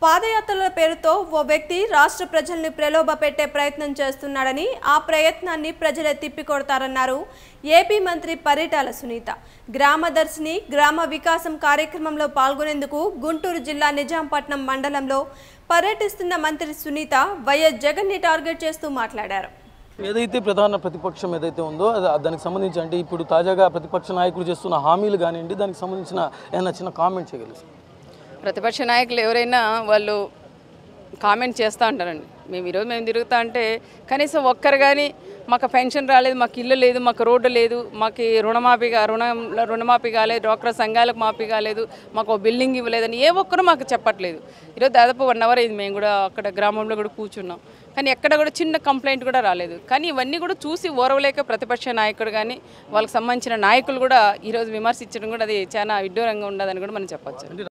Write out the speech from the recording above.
పాదయాత్రల పేరుతో ఓ వ్యక్తి రాష్ట్ర ప్రజల్ని ప్రలోభ పెట్టే ప్రయత్నం చేస్తున్నాడని ఆ ప్రయత్నాన్ని ప్రజలే తిప్పికొడతారన్నారు ఏపీ మంత్రి పరిటాల సునీత గ్రామదర్శిని గ్రామ వికాసం కార్యక్రమంలో పాల్గొనేందుకు గుంటూరు జిల్లా నిజాంపట్నం మండలంలో పర్యటిస్తున్న మంత్రి సునీత వైఎస్ జగన్ని టార్గెట్ చేస్తూ మాట్లాడారు ఏదైతే ప్రధాన ప్రతిపక్షం ఏదైతే ఉందో అది దానికి సంబంధించి అంటే ఇప్పుడు తాజాగా ప్రతిపక్ష నాయకులు చేస్తున్న హామీలు కానివ్వండి దానికి సంబంధించిన ఏమైనా చిన్న కామెంట్ చేయగలరు ప్రతిపక్ష నాయకులు ఎవరైనా వాళ్ళు కామెంట్ చేస్తూ ఉంటారండి మేము ఈరోజు మేము తిరుగుతా అంటే కనీసం ఒక్కరు కానీ మాకు పెన్షన్ రాలేదు మాకు ఇల్లు లేదు మాకు రోడ్డు లేదు మాకు రుణమాఫీ కా- రుణం రుణమాఫీ కాలేదు డ్వాక్రా సంఘాలకు మాఫీ కాలేదు మాకు ఓ బిల్డింగ్ ఇవ్వలేదని ఏ ఒక్కరు మాకు చెప్పట్లేదు ఈరోజు దాదాపు వన్ అవర్ అయింది మేము కూడా అక్కడ గ్రామంలో కూడా కూర్చున్నాం కానీ ఎక్కడ కూడా చిన్న కంప్లైంట్ కూడా రాలేదు కానీ ఇవన్నీ కూడా చూసి ఓరవలేక ప్రతిపక్ష నాయకుడు కానీ వాళ్ళకి సంబంధించిన నాయకులు కూడా ఈరోజు విమర్శించడం కూడా అది చాలా విడ్డూరంగా ఉండదని కూడా మనం చెప్పొచ్చు